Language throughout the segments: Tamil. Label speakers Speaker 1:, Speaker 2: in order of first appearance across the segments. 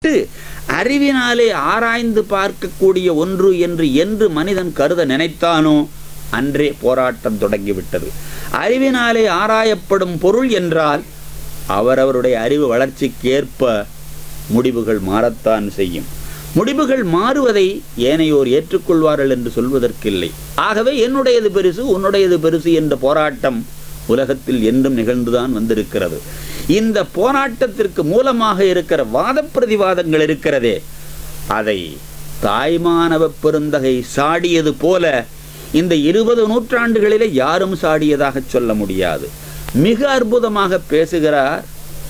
Speaker 1: பேசிவிட்டு அறிவினாலே ஆராய்ந்து பார்க்கக்கூடிய ஒன்று என்று என்று மனிதன் கருத நினைத்தானோ அன்றே போராட்டம் தொடங்கிவிட்டது அறிவினாலே ஆராயப்படும் பொருள் என்றால் அவரவருடைய அறிவு வளர்ச்சிக்கேற்ப முடிவுகள் மாறத்தான் செய்யும் முடிவுகள் மாறுவதை ஏனையோர் ஏற்றுக்கொள்வார்கள் என்று சொல்வதற்கில்லை ஆகவே என்னுடையது பெருசு உன்னுடையது பெருசு என்ற போராட்டம் உலகத்தில் என்றும் நிகழ்ந்துதான் வந்திருக்கிறது இந்த போராட்டத்திற்கு மூலமாக இருக்கிற வாத பிரதிவாதங்கள் இருக்கிறதே அதை தாய்மானவ பெருந்தகை சாடியது போல இந்த இருபது நூற்றாண்டுகளிலே யாரும் சாடியதாக சொல்ல முடியாது மிக அற்புதமாக பேசுகிறார்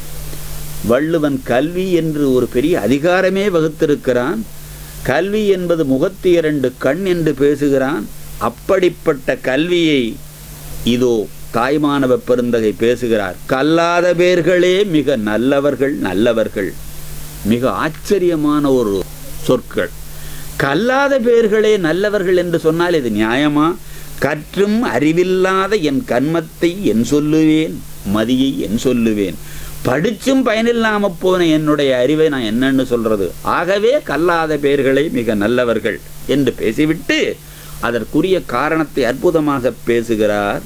Speaker 1: வள்ளுவன் கல்வி என்று ஒரு பெரிய அதிகாரமே வகுத்திருக்கிறான் கல்வி என்பது முகத்து இரண்டு கண் என்று பேசுகிறான் அப்படிப்பட்ட கல்வியை இதோ தாய்மானவ பெருந்தகை பேசுகிறார் கல்லாத பேர்களே மிக நல்லவர்கள் நல்லவர்கள் மிக ஆச்சரியமான ஒரு சொற்கள் கல்லாத பேர்களே நல்லவர்கள் என்று சொன்னால் இது நியாயமா கற்றும் அறிவில்லாத என் கண்மத்தை என் சொல்லுவேன் மதியை என் சொல்லுவேன் படிச்சும் பயனில்லாம போன என்னுடைய அறிவை நான் என்னன்னு சொல்றது ஆகவே கல்லாத பேர்களை மிக நல்லவர்கள் என்று பேசிவிட்டு அதற்குரிய காரணத்தை அற்புதமாக பேசுகிறார்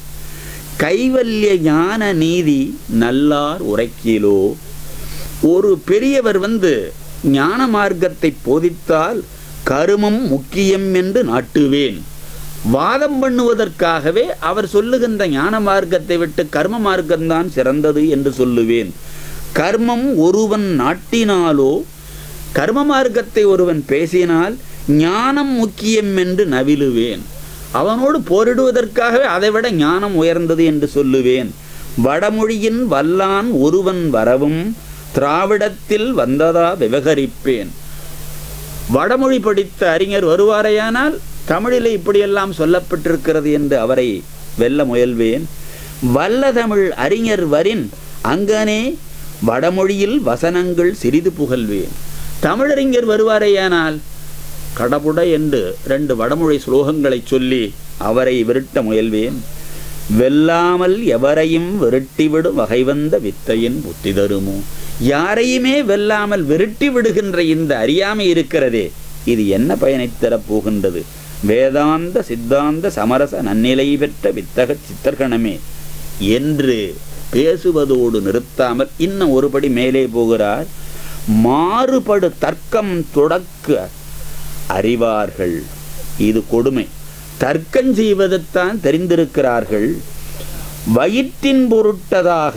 Speaker 1: கைவல்ய ஞான நீதி நல்லார் உரைக்கிலோ ஒரு பெரியவர் வந்து ஞான மார்க்கத்தை போதித்தால் கருமம் முக்கியம் என்று நாட்டுவேன் வாதம் பண்ணுவதற்காகவே அவர் சொல்லுகின்ற ஞான மார்க்கத்தை விட்டு கர்ம மார்க்கம்தான் சிறந்தது என்று சொல்லுவேன் கர்மம் ஒருவன் நாட்டினாலோ கர்ம மார்க்கத்தை ஒருவன் பேசினால் ஞானம் முக்கியம் என்று நவிலுவேன் அவனோடு போரிடுவதற்காகவே அதைவிட ஞானம் உயர்ந்தது என்று சொல்லுவேன் வடமொழியின் வல்லான் ஒருவன் வரவும் திராவிடத்தில் வந்ததா விவகரிப்பேன் வடமொழி படித்த அறிஞர் வருவாரையானால் தமிழிலே இப்படியெல்லாம் சொல்லப்பட்டிருக்கிறது என்று அவரை வெல்ல முயல்வேன் வல்ல தமிழ் அறிஞர் வரின் அங்கனே வடமொழியில் வசனங்கள் சிறிது புகழ்வேன் தமிழறிஞர் வருவாரேயானால் கடபுட என்று ரெண்டு வடமொழி ஸ்லோகங்களை சொல்லி அவரை விரட்ட முயல்வேன் வெல்லாமல் எவரையும் விரட்டிவிடும் வகை வந்த வித்தையின் புத்தி தருமோ யாரையுமே வெல்லாமல் விரட்டி விடுகின்ற இந்த அறியாமை இருக்கிறதே இது என்ன பயனைத் தரப் போகின்றது வேதாந்த சித்தாந்த சமரச நன்னிலை பெற்ற வித்தக சித்தர்கணமே என்று பேசுவதோடு நிறுத்தாமல் இன்னும் ஒருபடி மேலே போகிறார் மாறுபடு தர்க்கம் தொடக்க அறிவார்கள் இது கொடுமை தர்க்கம் செய்வதைத்தான் தெரிந்திருக்கிறார்கள் வயிற்றின் பொருட்டதாக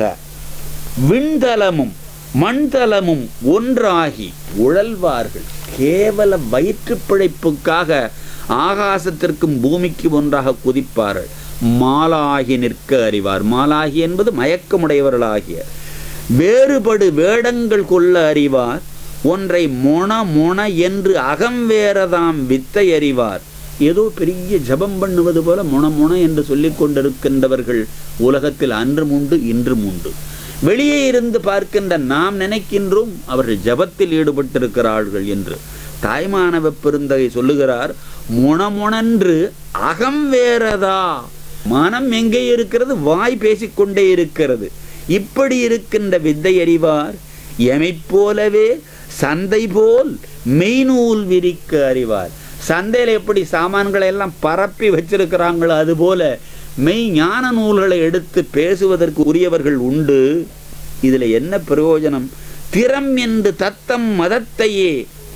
Speaker 1: விண்தலமும் மண்தலமும் ஒன்றாகி உழல்வார்கள் கேவல வயிற்று பிழைப்புக்காக ஆகாசத்திற்கும் பூமிக்கு ஒன்றாக குதிப்பார்கள் மாலாகி நிற்க அறிவார் மாலாகி என்பது மயக்கமுடையவர்களாகிய வேறுபடு வேடங்கள் கொள்ள அறிவார் ஒன்றை மொண மொண என்று அகம் வேறதாம் வித்தை அறிவார் ஏதோ பெரிய ஜபம் பண்ணுவது போல மொண மொண என்று சொல்லிக் கொண்டிருக்கின்றவர்கள் உலகத்தில் அன்றும் உண்டு இன்றும் உண்டு வெளியே இருந்து பார்க்கின்ற நாம் நினைக்கின்றோம் அவர்கள் ஜபத்தில் ஈடுபட்டிருக்கிறார்கள் என்று தாய்மானவ பெருந்தகை சொல்லுகிறார் முணமுணன்று அகம் வேறதா மனம் எங்கே இருக்கிறது வாய் பேசிக்கொண்டே இருக்கிறது இப்படி இருக்கின்ற வித்தை அறிவார் எமைப் போலவே சந்தை போல் மெய்நூல் விரிக்க அறிவார் சந்தையில் எப்படி சாமான்களை எல்லாம் பரப்பி வச்சிருக்கிறாங்களோ அதுபோல மெய் ஞான நூல்களை எடுத்து பேசுவதற்கு உரியவர்கள் உண்டு இதுல என்ன பிரயோஜனம் திறம் என்று தத்தம் மதத்தையே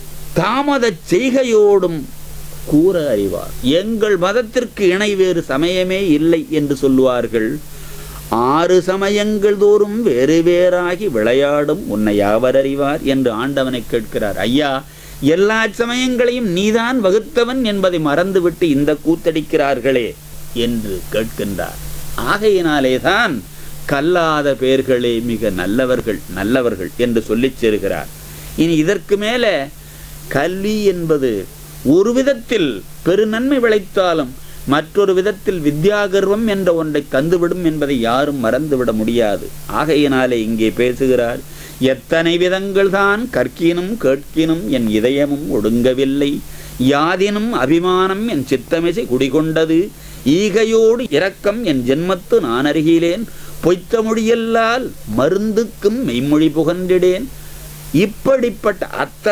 Speaker 1: தாமதச் செய்கையோடும் கூற அறிவார் எங்கள் மதத்திற்கு இணை வேறு சமயமே இல்லை என்று சொல்லுவார்கள் ஆறு சமயங்கள் தோறும் வேறு வேறாகி விளையாடும் உன்னை யாவர் அறிவார் என்று ஆண்டவனை கேட்கிறார் ஐயா எல்லா சமயங்களையும் நீதான் வகுத்தவன் என்பதை மறந்துவிட்டு இந்த கூத்தடிக்கிறார்களே என்று கேட்கின்றார் ஆகையினாலேதான் கல்லாத பேர்களே மிக நல்லவர்கள் நல்லவர்கள் என்று சொல்லிச் சேருகிறார் இனி இதற்கு மேலே கல்வி என்பது ஒரு விதத்தில் பெருநன்மை விளைத்தாலும் மற்றொரு விதத்தில் வித்யாகர்வம் என்ற ஒன்றை தந்துவிடும் என்பதை யாரும் மறந்துவிட முடியாது ஆகையினாலே இங்கே பேசுகிறார் எத்தனை விதங்கள் தான் கற்கினும் கேட்கினும் என் இதயமும் ஒடுங்கவில்லை யாதினும் அபிமானம் என் சித்தமிசை குடிகொண்டது ஈகையோடு இரக்கம் என் ஜென்மத்து நான் அருகிலேன் பொய்த்த மொழியல்லால் மருந்துக்கும் மெய்மொழி புகன்றிடேன் இப்படிப்பட்ட அத்த